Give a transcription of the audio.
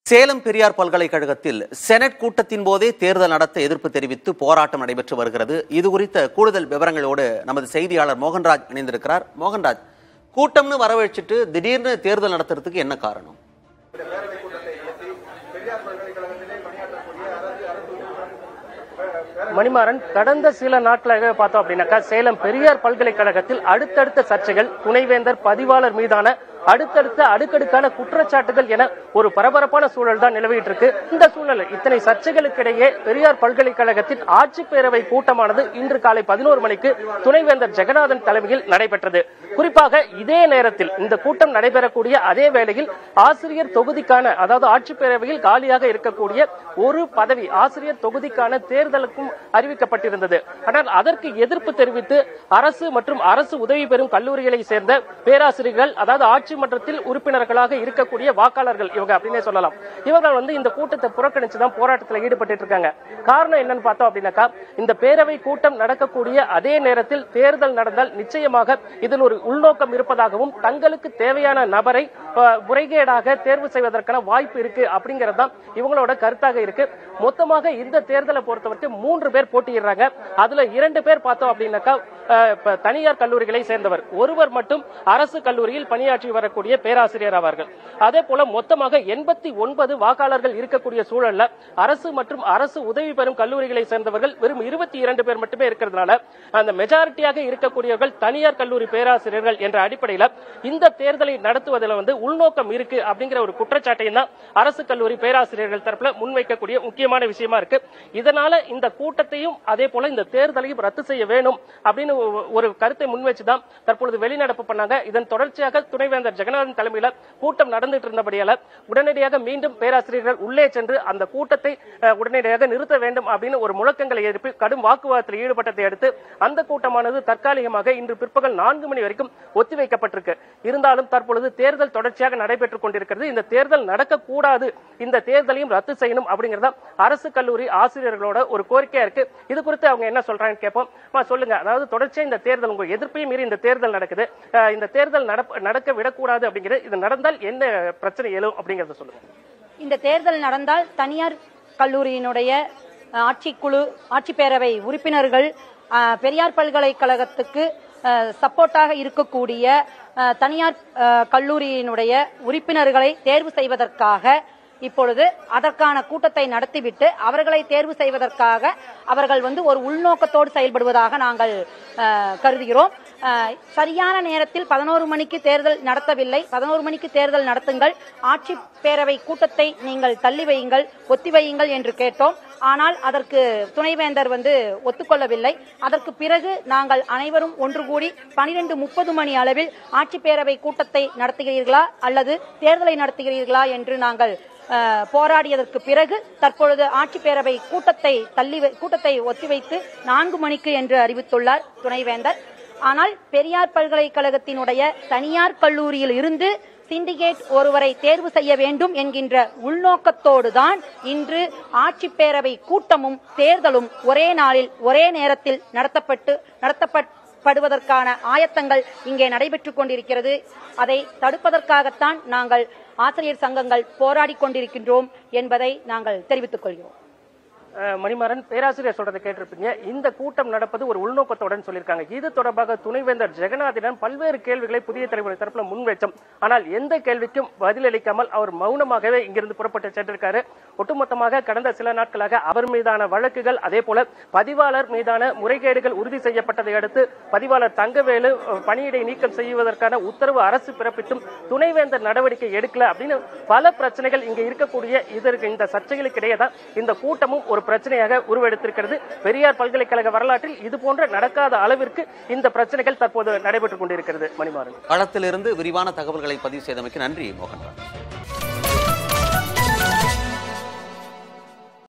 சேலம் பெரியார் பல்கலைக்கழகத்தில் செனட் கூட்டத்தின் போதே தேர்தல் நடத்த எதிர்ப்பு தெரிவித்து போராட்டம் நடைபெற்று வருகிறது இது குறித்த கூடுதல் விவரங்களோடு நமது செய்தியாளர் மோகன்ராஜ் இணைந்திருக்கிறார் மோகன்ராஜ் கூட்டம்னு வரவழைச்சிட்டு திடீர்னு தேர்தல் நடத்துறதுக்கு என்ன காரணம் மணிமாறன் கடந்த சில நாட்களாக பார்த்தோம் அப்படின்னாக்கா சேலம் பெரியார் பல்கலைக்கழகத்தில் அடுத்தடுத்த சர்ச்சைகள் துணைவேந்தர் பதிவாளர் மீதான அடுத்தடுத்த அடுக்கடுக்கான குற்றச்சாட்டுகள் என ஒரு பரபரப்பான சூழல் தான் நிலவிட்டு இருக்கு இந்த சூழல் இத்தனை சர்ச்சைகளுக்கிடையே பெரியார் பல்கலைக்கழகத்தின் ஆட்சி பேரவை கூட்டமானது இன்று காலை பதினோரு மணிக்கு துணைவேந்தர் ஜெகநாதன் தலைமையில் நடைபெற்றது குறிப்பாக இதே நேரத்தில் இந்த கூட்டம் நடைபெறக்கூடிய அதே வேளையில் ஆசிரியர் தொகுதிக்கான அதாவது ஆட்சி பேரவையில் காலியாக இருக்கக்கூடிய ஒரு பதவி ஆசிரியர் தொகுதிக்கான தேர்தலுக்கும் அறிவிக்கப்பட்டிருந்தது ஆனால் அதற்கு எதிர்ப்பு தெரிவித்து அரசு மற்றும் அரசு உதவி பெறும் கல்லூரிகளை சேர்ந்த பேராசிரியர்கள் அதாவது ஆட்சி மன்றத்தில் உறுப்பினர்களாக இருக்கக்கூடிய வாக்காளர்கள் இவங்க அப்படின்னே சொல்லலாம் இவர்கள் வந்து இந்த கூட்டத்தை புறக்கணிச்சு தான் போராட்டத்தில் ஈடுபட்டு இருக்காங்க காரணம் என்னன்னு பார்த்தோம் அப்படின்னாக்கா இந்த பேரவை கூட்டம் நடக்கக்கூடிய அதே நேரத்தில் தேர்தல் நடந்தால் நிச்சயமாக இதில் ஒரு உள்நோக்கம் இருப்பதாகவும் தங்களுக்கு தேவையான நபரை அஹ், முறைகேடாக தேர்வு செய்வதற்கான வாய்ப்பு இருக்கு அப்படிங்கிறது தான் இவங்களோட கருத்தாக இருக்கு மொத்தமாக இந்த தேர்தலை பொறுத்தவரைக்கும் மூன்று பேர் போட்டியிடுறாங்க அதுல இரண்டு பேர் பார்த்தோம் அப்படின்னாக்கா அஹ், இப்ப தனியார் கல்லூரிகளை சேர்ந்தவர் ஒருவர் மட்டும் அரசு கல்லூரியில் பணியாற்றி வரக்கூடிய பேராசிரியர் ஆவார்கள் அதே போல மொத்தமாக எண்பத்தி ஒன்பது வாக்காளர்கள் இருக்கக்கூடிய சூழல்ல அரசு மற்றும் அரசு உதவி பெறும் கல்லூரிகளை சேர்ந்தவர்கள் வெறும் இருபத்தி இரண்டு பேர் மட்டுமே இருக்கிறதுனால அந்த மெஜாரிட்டியாக இருக்கக்கூடியவர்கள் தனியார் கல்லூரி பேராசிரியர்கள் என்ற அடிப்படையில இந்த தேர்தலை நடத்துவதில் வந்து உள்நோக்கம் இருக்கு அப்படிங்கிற ஒரு குற்றச்சாட்டையும் தான் அரசு கல்லூரி பேராசிரியர்கள் தரப்புல முன்வைக்கக்கூடிய முக்கியமான விஷயமா இருக்கு இதனால இந்த கூட்டத்தையும் அதே போல இந்த தேர்தலையும் ரத்து செய்ய வேணும் அப்படின்னு ஒ- ஒரு கருத்தை முன்வச்சுதான் தற்பொழுது வெளிநடப்பு பண்ணாங்க இதன் தொடர்ச்சியாக துணைவேந்தர் ஜெகநாதன் தலைமையில கூட்டம் நடந்துட்டு இருந்தபடியால உடனடியாக மீண்டும் பேராசிரியர்கள் உள்ளே சென்று அந்த கூட்டத்தை அஹ், உடனடியாக நிறுத்த வேண்டும் அப்படின்னு ஒரு முழக்கங்களை எழுப்பி கடும் வாக்குவாதத்தில் ஈடுபட்டதை அடுத்து அந்த கூட்டமானது தற்காலிகமாக இன்று பிற்பகல் நான்கு மணி வரைக்கும் ஒத்திவைக்கப்பட்டிருக்கு இருந்தாலும் தற்பொழுது தேர்தல் தொடர்ச்சியாக நடைபெற்றுக் கொண்டிருக்கிறது இந்த தேர்தல் நடக்கக்கூடாது இந்த தேர்தலையும் ரத்து செய்யணும் அப்படிங்கறத அரசு கல்லூரி ஆசிரியர்களோட ஒரு கோரிக்கையா இருக்கு இது குறித்து அவங்க என்ன சொல்றாங்கன்னு கேட்போம் அம்மா, சொல்லுங்க அதாவது தொடர்ச்சியா இந்த தேர்தல் உங்க எதிர்ப்பையும் மீறி இந்த தேர்தல் நடக்குது அஹ், இந்த தேர்தல் நடப்ப- நடக்க விடக்கூடாது அப்படிங்கிறது இது நடந்தால் என்ன பிரச்சனை எழும் அப்படிங்கறத சொல்லுங்க இந்த தேர்தல் நடந்தால் தனியார் கல்லூரியினுடைய அஹ், ஆட்சிக்குழு ஆட்சிப்பேரவை உறுப்பினர்கள் அஹ், பெரியார் பல்கலைக்கழகத்துக்கு அஹ், சப்போர்ட்டாக இருக்கக்கூடிய அஹ், தனியார் அஹ், கல்லூரியினுடைய உறுப்பினர்களை தேர்வு செய்வதற்காக இப்பொழுது அதற்கான கூட்டத்தை நடத்திவிட்டு அவர்களை தேர்வு செய்வதற்காக அவர்கள் வந்து ஒரு உள்நோக்கத்தோடு செயல்படுவதாக நாங்கள் அஹ், கருதுகிறோம் அஹ், சரியான நேரத்தில் பதினோரு மணிக்கு தேர்தல் நடத்தவில்லை பதினோரு மணிக்கு தேர்தல் நடத்துங்கள் ஆட்சி பேரவை கூட்டத்தை நீங்கள் தள்ளி வையுங்கள் ஒத்தி வையுங்கள் என்று கேட்டோம் ஆனால் அதற்கு துணைவேந்தர் வந்து ஒத்துக்கொள்ளவில்லை அதற்கு பிறகு நாங்கள் அனைவரும் ஒன்று கூடி பனிரெண்டு முப்பது மணி அளவில் ஆட்சி பேரவை கூட்டத்தை நடத்துகிறீர்களா அல்லது தேர்தலை நடத்துகிறீர்களா என்று நாங்கள் அஹ், போராடியதற்கு பிறகு தற்பொழுது ஆட்சி பேரவை கூட்டத்தை தள்ளி வை- கூட்டத்தை ஒத்திவைத்து நான்கு மணிக்கு என்று அறிவித்துள்ளார் துணைவேந்தர் ஆனால் பெரியார் பல்கலைக்கழகத்தினுடைய தனியார் கல்லூரியில் இருந்து சிண்டிகேட் ஒருவரை தேர்வு செய்ய வேண்டும் என்கின்ற உள்நோக்கத்தோடு தான் இன்று ஆட்சி பேரவை கூட்டமும் தேர்தலும் ஒரே நாளில் ஒரே நேரத்தில் நடத்தப்பட்டு நடத்தப்படுவதற்கான ஆயத்தங்கள் இங்கே நடைபெற்றுக் கொண்டிருக்கிறது அதை தடுப்பதற்காகத்தான் நாங்கள் ஆசிரியர் சங்கங்கள் போராடிக் கொண்டிருக்கின்றோம் என்பதை நாங்கள் தெரிவித்துக் கொள்கிறோம் அஹ் மணிமாறன் பேராசிரியர் சொல்றதை கேட்டிருப்பீங்க இந்த கூட்டம் நடப்பது ஒரு உள்நோக்கத்துடன் சொல்லியிருக்காங்க இது தொடர்பாக துணைவேந்தர் ஜெகநாதனிடம் பல்வேறு கேள்விகளை புதிய தலைமுறை தரப்புல முன்வைச்சோம் ஆனால் எந்த கேள்விக்கும் பதிலளிக்காமல் அவர் மௌனமாகவே இங்கிருந்து புறப்பட்டு சென்றிருக்காரு ஒட்டுமொத்தமாக கடந்த சில நாட்களாக அவர் மீதான வழக்குகள் அதே போல பதிவாளர் மீதான முறைகேடுகள் உறுதி செய்யப்பட்டதை அடுத்து பதிவாளர் தங்கவேலு அஹ், பணியிடை நீக்கம் செய்வதற்கான உத்தரவு அரசு பிறப்பித்தும் துணைவேந்தர் நடவடிக்கை எடுக்கல அப்படின்னு பல பிரச்சனைகள் இங்க இருக்கக்கூடிய இதற்கு இந்த சர்ச்சைகளுக்கு இடையே தான் இந்த கூட்டமும் ஒரு பிரச்சனையாக உருவெடுத்திருக்கிறது பெரியார் பல்கலைக்கழக வரலாற்றில் இது போன்ற நடக்காத அளவிற்கு இந்த பிரச்சனைகள் தற்போது நடைபெற்றுக் கொண்டிருக்கிறது மணிமாறன் களத்திலிருந்து விரிவான தகவல்களை பதிவு செய்தமைக்கு நன்றி மோகன்ராஜ்